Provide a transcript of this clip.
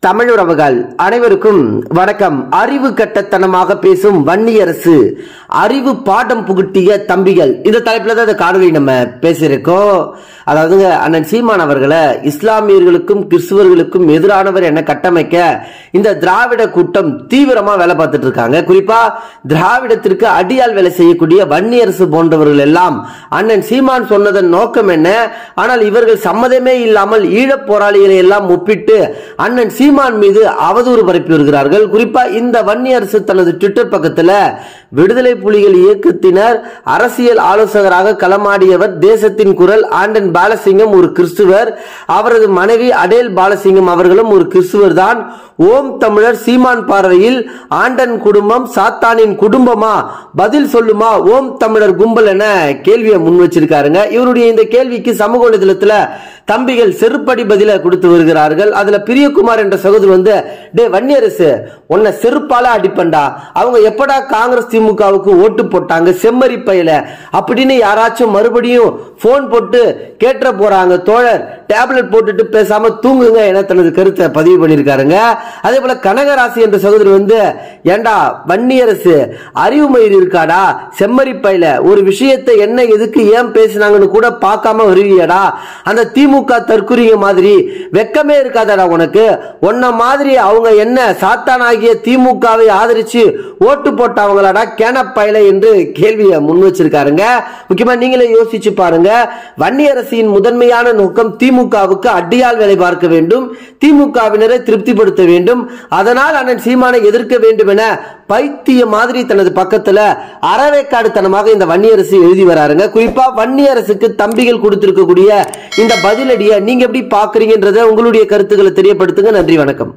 தமிழ் உறவுகள் அனைவருக்கும் வணக்கம் அறிவு கட்டத்தனமாக பேசும் வன்னியரசு அறிவு பாடம் புகுட்டிய தம்பிகள் இந்த தலைப்புல தான் இந்த காணொலி நம்ம பேசியிருக்கோம் அதாவதுங்க அண்ணன் சீமான் அவர்களை இஸ்லாமியர்களுக்கும் கிறிஸ்துவர்களுக்கும் எதிரானவர் என கட்டமைக்க இந்த திராவிட கூட்டம் தீவிரமா வேலை பார்த்துட்டு இருக்காங்க குறிப்பா திராவிடத்திற்கு அடியால் வேலை செய்யக்கூடிய வன்னியரசு போன்றவர்கள் எல்லாம் அண்ணன் சீமான் சொன்னதன் நோக்கம் என்ன ஆனால் இவர்கள் சம்மதமே இல்லாமல் ஈழப் போராளிகளை எல்லாம் ஒப்பிட்டு அண்ணன் சீமான் மீது அவதூறு பரப்பி வருகிறார்கள் குறிப்பா இந்த வன்னி அரசு தனது ட்விட்டர் பக்கத்துல விடுதலை புலிகள் இயக்கத்தினர் அரசியல் ஆலோசகராக களமாடியவர் தேசத்தின் குரல் ஆண்டன் பாலசிங்கம் ஒரு கிறிஸ்துவர் அவரது மனைவி அடேல் பாலசிங்கம் அவர்களும் ஒரு கிறிஸ்துவர் தான் ஓம் தமிழர் சீமான் பார்வையில் ஆண்டன் குடும்பம் சாத்தானின் குடும்பமா பதில் சொல்லுமா ஓம் தமிழர் கும்பல் என கேள்வியை முன் வச்சிருக்காருங்க இவருடைய இந்த கேள்விக்கு சமூக வலைதளத்துல தம்பிகள் செருப்படி பதில கொடுத்து வருகிறார்கள் அதுல பிரியகுமார் என்ற சகோதரர் வந்து டே வன்னியரசு உன்னை செருப்பால அடிப்பண்டா அவங்க எப்படா காங்கிரஸ் திமுகவுக்கு ஓட்டு போட்டாங்க செம்மறி பையில அப்படின்னு யாராச்சும் மறுபடியும் போன் போட்டு கேட்ட போறாங்க தோழர் டேப்லெட் போட்டுட்டு பேசாம தூங்குங்க என தனது கருத்தை பதிவு பண்ணியிருக்காருங்க அதே போல கனகராசி என்ற சகோதரர் வந்து ஏண்டா வன்னியரசு அறிவு மயிர் இருக்காடா செம்மறி பையில ஒரு விஷயத்தை என்ன எதுக்கு ஏன் பேசினாங்கன்னு கூட பார்க்காம வருவியடா அந்த திமுக தற்குறிங்க மாதிரி வெக்கமே இருக்காதடா உனக்கு உன்ன மாதிரி அவங்க என்ன சாத்தானாகிய திமுகவை ஆதரிச்சு ஓட்டு போட்டவங்களாடா கேன பையில என்று கேள்வியை முன் வச்சிருக்காருங்க முக்கியமா நீங்களே யோசிச்சு பாருங்க வன்னியரசின் முதன்மையான நோக்கம் திமுகவுக்கு அடியால் வேலை பார்க்க வேண்டும் திமுகவினரை திருப்திப்படுத்த வேண்டும் அதனால் அண்ணன் சீமானை எதிர்க்க வேண்டும் என பைத்திய மாதிரி தனது பக்கத்துல அறவேக்காடுத்தனமாக இந்த வன்னியரசு எழுதி வராருங்க குறிப்பா வன்னியரசுக்கு தம்பிகள் கொடுத்திருக்கக்கூடிய இந்த பதிலடியை நீங்க எப்படி பாக்குறீங்கன்றத உங்களுடைய கருத்துக்களை தெரியப்படுத்துங்க நன்றி வணக்கம்